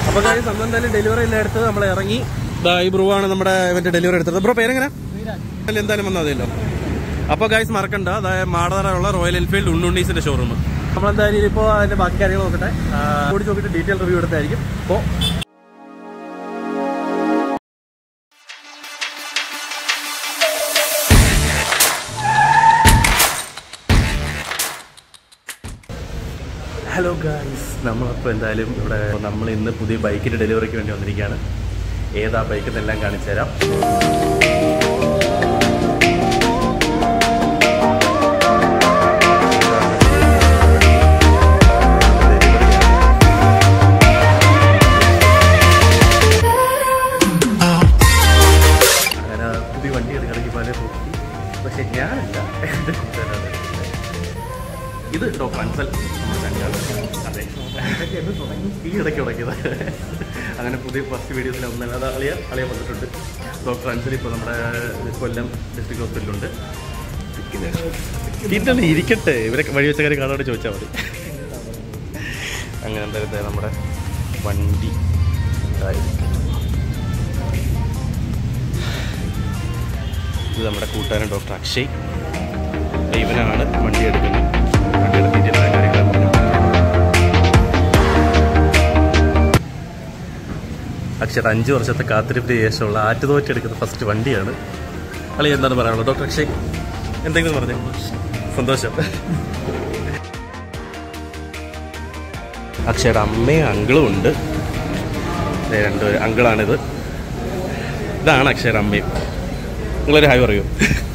അപ്പൊ കാര്യം നമ്മൾ എന്തായാലും ഡെലിവറി എല്ലാം എടുത്തത് നമ്മൾ ഇറങ്ങി ദാ ഈ ബ്രൂ ആണ് നമ്മുടെ ഇവന്റെ ഡെലിവറി എടുത്തത് ബ്രോ പേരെങ്ങനെ അല്ല എന്തായാലും വന്നാൽ മതിയല്ലോ അപ്പൊ ഗൈസ് മറക്കണ്ട അതായത് മാടതറയുള്ള റോയൽ എൻഫീൽഡ് ഉണ്ണുണ്ണീസിന്റെ ഷോറൂം നമ്മളെന്തായാലും ഇപ്പോൾ അതിന്റെ ബാക്കി കാര്യങ്ങൾ നോക്കട്ടെ ആ, ഓടിച്ച് നോക്കിയിട്ട് ഡീറ്റെയിൽ റിവ്യൂ എടുത്തായിരിക്കും അപ്പോൾ ഹലോ ഗായ്സ് നമ്മളപ്പോൾ എന്തായാലും ഇവിടെ നമ്മൾ ഇന്ന് പുതിയ ബൈക്കിന്റെ ഡെലിവറിക്ക് വേണ്ടി വന്നിരിക്കുകയാണ് ഏതാ ബൈക്ക് എന്നെല്ലാം കാണിച്ചു തരാം അങ്ങനെ പുതിയ വണ്ടി എടുക്കണമെങ്കിൽ പല നോക്കി പക്ഷെ ഞാനല്ല എൻ്റെ കൂട്ടുകാരാണ് എടുക്കുന്നത്. ഇത് ഡോക്ടർ അൻസൽ നമ്മുടെ ചങ്ങാതി. അതെ ഇതൊക്കെ എന്ന് തുടങ്ങി ഈ ഇടയ്ക്ക് തുടങ്ങിയത് അങ്ങനെ പുതിയ ഫസ്റ്റ് വീഡിയോസിൽ ഒന്നല്ലാതെ അളിയ അളിയ വന്നിട്ടുണ്ട് ഡോക്ടർ അൻസൽ ഇപ്പോൾ നമ്മുടെ കൊല്ലം ഡിസ്ട്രിക്ട് ഹോസ്പിറ്റലുണ്ട് ഇതൊന്ന് ഇരിക്കട്ടെ ഇവരൊക്കെ വഴി വെച്ച കാര്യം കാണാണ്ട് ചോദിച്ചാൽ മതി അങ്ങനെ എന്തായാലും ദേ നമ്മുടെ വണ്ടി ഇതായിരിക്കും ഇത് നമ്മുടെ കൂട്ടുകാരൻ ഡോക്ടർ അക്ഷയ് ഇവനാണ് വണ്ടി എടുക്കുന്നത് വണ്ടിയുടെ ഡീറ്റെയിൽ ആയ കാര്യങ്ങൾ പറഞ്ഞു അക്ഷയ് അഞ്ച് വർഷത്തെ കാത്തിരിപ്പിന് ശേഷമുള്ള ആറ്റുതോറ്റ് എടുക്കുന്ന ഫസ്റ്റ് വണ്ടിയാണ് അളി എന്താണ് പറയാനുള്ളത് ഡോക്ടർ അക്ഷയ് എന്തെങ്കിലും പറഞ്ഞു സന്തോഷം അക്ഷയുടെ അമ്മയും അങ്കിളും ഉണ്ട് ദേ രണ്ടുപേര് അങ്കിളാണിത് ഇതാണ് അക്ഷയുടെ അമ്മയും നിങ്ങളൊരു ഹായ് പറയൂ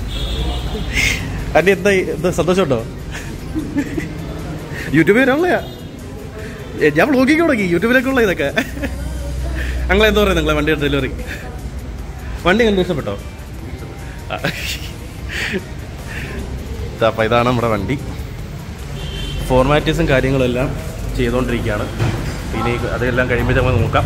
അന്റെ എന്താ എന്താ സന്തോഷമുണ്ടോ യൂട്യൂബിൽ വരാനുള്ളയാ ഏ, ഞാൻ വ്ളോഗിങ് തുടങ്ങി യൂട്യൂബിലൊക്കെ ഉള്ള ഇതൊക്കെ ഞങ്ങൾ എന്താ പറയുക നിങ്ങളെ വണ്ടിയുടെ ഡെലിവറി വണ്ടി കണ്ടു ഇഷ്ടപ്പെട്ടോ ആ. ദാ, അപ്പൊ ഇതാണ് നമ്മുടെ വണ്ടി ഫോർമാലിറ്റീസും കാര്യങ്ങളെല്ലാം ചെയ്തുകൊണ്ടിരിക്കുകയാണ് ഇനി അതെല്ലാം കഴിയുമ്പോൾ നമ്മൾ നോക്കാം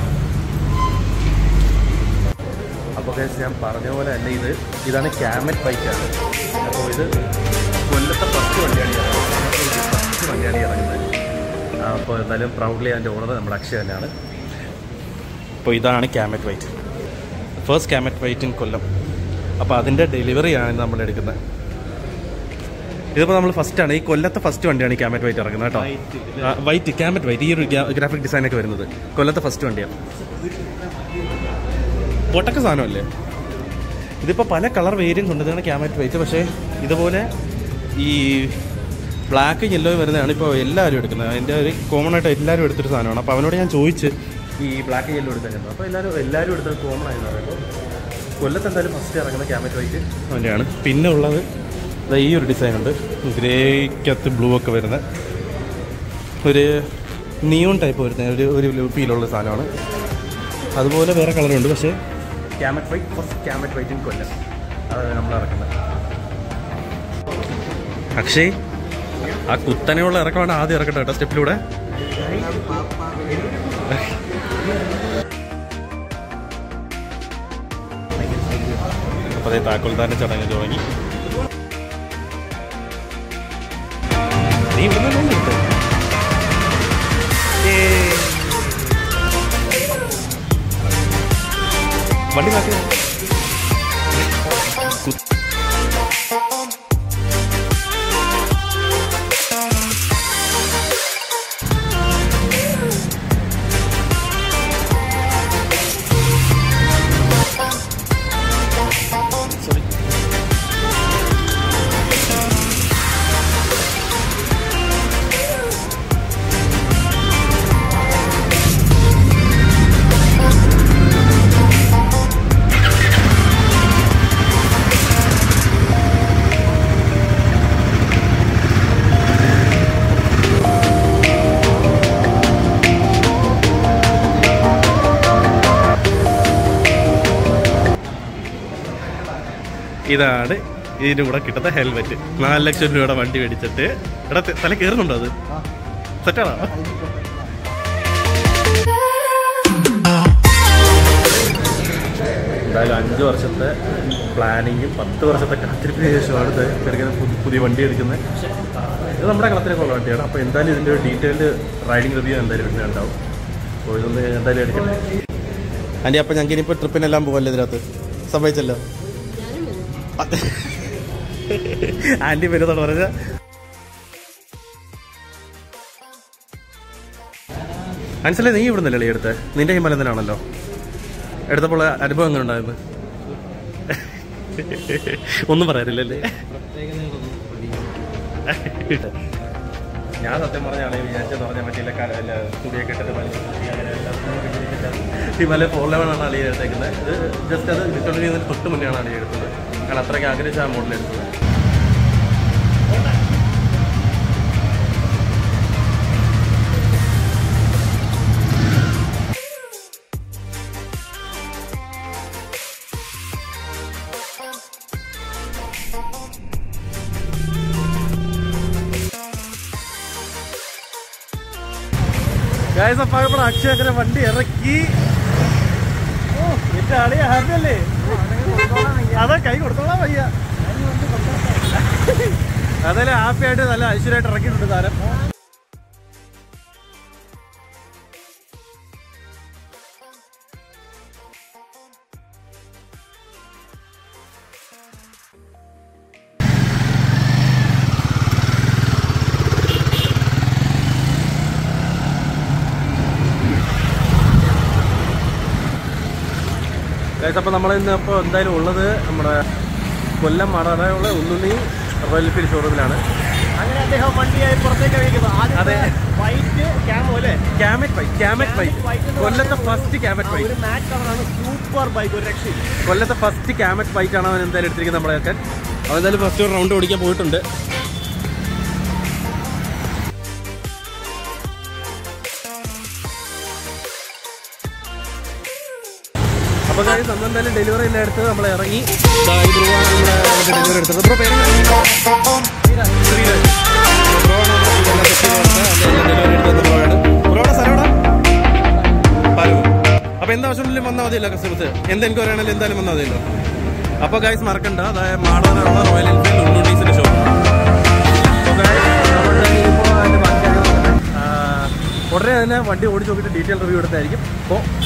അപ്പോൾ guys, ഞാൻ പറഞ്ഞ പോലെ തന്നെ ഇത് ഇതാണ് ക്യാമറ്റ് ബൈക്കാണ് അപ്പോൾ ഇത് കൊല്ലത്തെ ഫസ്റ്റ് വണ്ടിയാണ് ഈ ഇറങ്ങുന്നത് ഫസ്റ്റ് വണ്ടിയാണ് ഈ ഇറങ്ങുന്നത് ആ, അപ്പോൾ എന്തായാലും പ്രൗഡ്ലി അതിൻ്റെ ഓണർ നമ്മുടെ അക്ഷയ തന്നെയാണ് അപ്പോൾ ഇതാണ് Kamet white first Kamet white in Kollam അപ്പോൾ അതിൻ്റെ ഡെലിവറിയാണ് നമ്മൾ എടുക്കുന്നത് ഇതിപ്പോൾ നമ്മൾ ഫസ്റ്റാണ് ഈ കൊല്ലത്തെ ഫസ്റ്റ് വണ്ടിയാണ് ഈ ക്യാമറ്റ് വൈറ്റ് ഇറങ്ങുന്നത് കേട്ടോ ആ, വൈറ്റ് ക്യാമറ്റ് വൈറ്റ് ഈ ഒരു ഗ്രാഫിക് ഡിസൈനൊക്കെ വരുന്നത് കൊല്ലത്തെ ഫസ്റ്റ് വണ്ടിയാണ് പൊട്ടക്ക സാധനമല്ലേ ഇതിപ്പോൾ പല കളർ വേരിയൻസ് ഉണ്ട് ഇതാണ് ക്യാമറ്റ് വൈറ്റ് പക്ഷേ ഇതുപോലെ ഈ ബ്ലാക്ക് യെല്ലോ വരുന്നതാണ് ഇപ്പോൾ എല്ലാവരും എടുക്കുന്നത് അതിൻ്റെ ഒരു കോമൺ ആയിട്ട് എല്ലാവരും എടുത്തൊരു സാധനമാണ് അപ്പോൾ അവനോട് ഞാൻ ചോദിച്ച് ഈ ബ്ലാക്ക് യെല്ലോ എടുത്തത് അപ്പോൾ എല്ലാവരും എല്ലാവരും എടുത്തത് കോമൺ ആയെന്ന് പറയുമ്പോൾ കൊല്ലത്ത് എന്തായാലും ഫസ്റ്റ് ഇറങ്ങുന്ന ക്യാമറ്റ് വൈറ്റ് അവൻ്റെയാണ് പിന്നെ ഉള്ളത് ദാ ഈ ഒരു ഡിസൈൻ ഉണ്ട് ഗ്രേക്കകത്ത് ബ്ലൂ ഒക്കെ വരുന്ന ഒരു നിയോൺ ടൈപ്പ് വരുന്ന ഒരു ഒരു ഫീലുള്ള സാധനമാണ് അതുപോലെ വേറെ കളറുണ്ട് പക്ഷേ Kamet white first Kamet white in Kollam അതാണ് നമ്മൾ ഇറക്കുന്നത് അക്ഷയ് ആ കുത്തനെയുള്ള ഇറക്കമാണ് ആദ്യം ഇറക്കട്ടെ കേട്ടോ സ്റ്റെപ്പിലൂടെ അപ്പോൾ അതേ താക്കോൽദാൻ്റെ ചടങ്ങ് തുടങ്ങി നീ ഇവിടെ നിന്ന് വണ്ടി മാറ്റി ഇതാണ് ഇതിൻ്റെ കൂടെ കിട്ടുന്ന ഹെൽമെറ്റ് നാല് ലക്ഷം രൂപയുടെ വണ്ടി മേടിച്ചിട്ട് എടാ തെ- തല കയറുന്നുണ്ടോ അത് സെറ്റാണോ എന്തായാലും അഞ്ച് വർഷത്തെ പ്ലാനിങ്ങും പത്ത് വർഷത്തെ കാത്തിരിപ്പിന് ശേഷമാണ് ഇത് എടുക്കുന്ന പുതിയ പുതിയ വണ്ടി എടുക്കുന്നത് ഇത് നമ്മുടെ കളത്തിലേക്കുള്ള വണ്ടിയാണ് അപ്പോൾ എന്തായാലും ഇതിൻ്റെ ഒരു ഡീറ്റെയിൽഡ് റൈഡിംഗ് റിവ്യൂ എന്തായാലും ഇവിടെ ഉണ്ടാവും അപ്പോൾ ഇതൊന്ന് എന്തായാലും എടുക്കട്ടെ ആൻറ്റി അപ്പം ഞങ്ങൾക്ക് ഇനിയിപ്പോൾ ട്രിപ്പിനെല്ലാം പോകല്ലേ ഇതിനകത്ത് സമ്മതിച്ചല്ലോ ആൻറ്റി വരുന്നതാണ് പറഞ്ഞത് മനസ്സിലായി നീ ഇവിടെ നിന്നല്ലേ എടുത്ത് നിന്റെ ഹിമാലയം തന്നെയാണല്ലോ എടുത്തപ്പോൾ അനുഭവം എങ്ങനെ ഉണ്ടായിരുന്നു ഒന്നും പറയാനില്ലല്ലേ ഞാൻ സത്യം പറഞ്ഞാണ് വിചാരിച്ചെന്ന് പറഞ്ഞാൽ മറ്റേ കാലമല്ല സ്റ്റുഡിയൊക്കെ ഇട്ടിട്ട് ഹിമാലയ ഫോർ ലെവൻ ആണ് അളിയെ എടുത്തേക്കുന്നത് ഇത് ജസ്റ്റ് അത് ഡിസ്കൗണ്ട് ചെയ്യുന്നതിന് തൊട്ട് മുന്നെയാണ് അളിയെ എടുത്തത് കാരണം അത്രയ്ക്ക് ആഗ്രഹിച്ച ആ മോഡൽ എടുത്തത് ഗായ്സ് അപ്പൊ നമ്മുടെ അക്ഷയ അങ്ങനെ വണ്ടി ഇറക്കി ഓ എന്റെ ആളിയ ഹാപ്പി അല്ലേ അതാ കൈ കൊടുത്തോളാം വയ്യ അതല്ലേ ഹാപ്പി ആയിട്ട് നല്ല ഐശ്വര്യമായിട്ട് ഇറക്കിയിട്ടുണ്ട് താരം ഗൈസ് അപ്പോൾ നമ്മൾ ഇന്ന് ഇപ്പോൾ എന്തായാലും ഉള്ളത് നമ്മുടെ കൊല്ലം മാടാനുള്ള ഉള്ളുണ്ണി റോയൽ എൻഫീൽഡ് ഷോറൂമിലാണ് അങ്ങനെ അദ്ദേഹം വണ്ടിയായി പുറത്തേക്ക് കഴിക്കുന്നത് അതെ. വൈറ്റ് ക്യാമോ അല്ലേ ക്യാമറ്റ് ബൈക്ക് ക്യാമറ്റ് ബൈക്ക് കൊല്ലത്തെ ഫസ്റ്റ് ക്യാമറ്റ് ബൈക്ക് ഒരു മാറ്റ് കളറാണ് സൂപ്പർ ബൈക്ക് ഒരു രക്ഷയില്ല കൊല്ലത്തെ ഫസ്റ്റ് ക്യാമറ്റ് ബൈക്കാണ് അവൻ എന്തായാലും എടുത്തിരിക്കുന്നത് നമ്മളെ ആക്കാൻ അവൻ എന്തായാലും ഫസ്റ്റ് ഒരു റൗണ്ട് ഓടിക്കാൻ പോയിട്ടുണ്ട് അപ്പൊ കാര്യം നമ്മൾ എന്തായാലും ഡെലിവറി എല്ലാം എടുത്ത് നമ്മൾ ഇറങ്ങി ദാ ഈ ബ്രോ ആണ് നമ്മുടെ ഡെലിവറി എടുത്തത് ബ്രോ പേര് ശ്രീരാജ് ബ്രോ ആണ് നമ്മുടെ കൊല്ലം തെറ്റി കൊടുത്ത് ഡെലിവറി എടുത്തത് ബ്രോ ആണ് ബ്രോയുടെ സ്ഥലം എവിടാ? പാലൂർ അപ്പൊ എന്താ ആവശ്യമുണ്ടെങ്കിലും വന്നാൽ മതിയല്ലോ കസ്റ്റമേഴ്സ് എന്തെനിക്ക് പറയുകയാണെങ്കിൽ എന്തായാലും വന്നാൽ മതിയല്ലോ അപ്പൊ ഗൈസ് മറക്കണ്ട അതായത് മാടാനുള്ള റോയൽ എൻഫീൽഡ് ഉണ്ണുണ്ടീസിന്റെ ഷോ ഉടനെ തന്നെ വണ്ടി ഓടിച്ച് നോക്കിയിട്ട് ഡീറ്റെയിൽ റിവ്യൂ എടുത്തായിരിക്കും അപ്പോൾ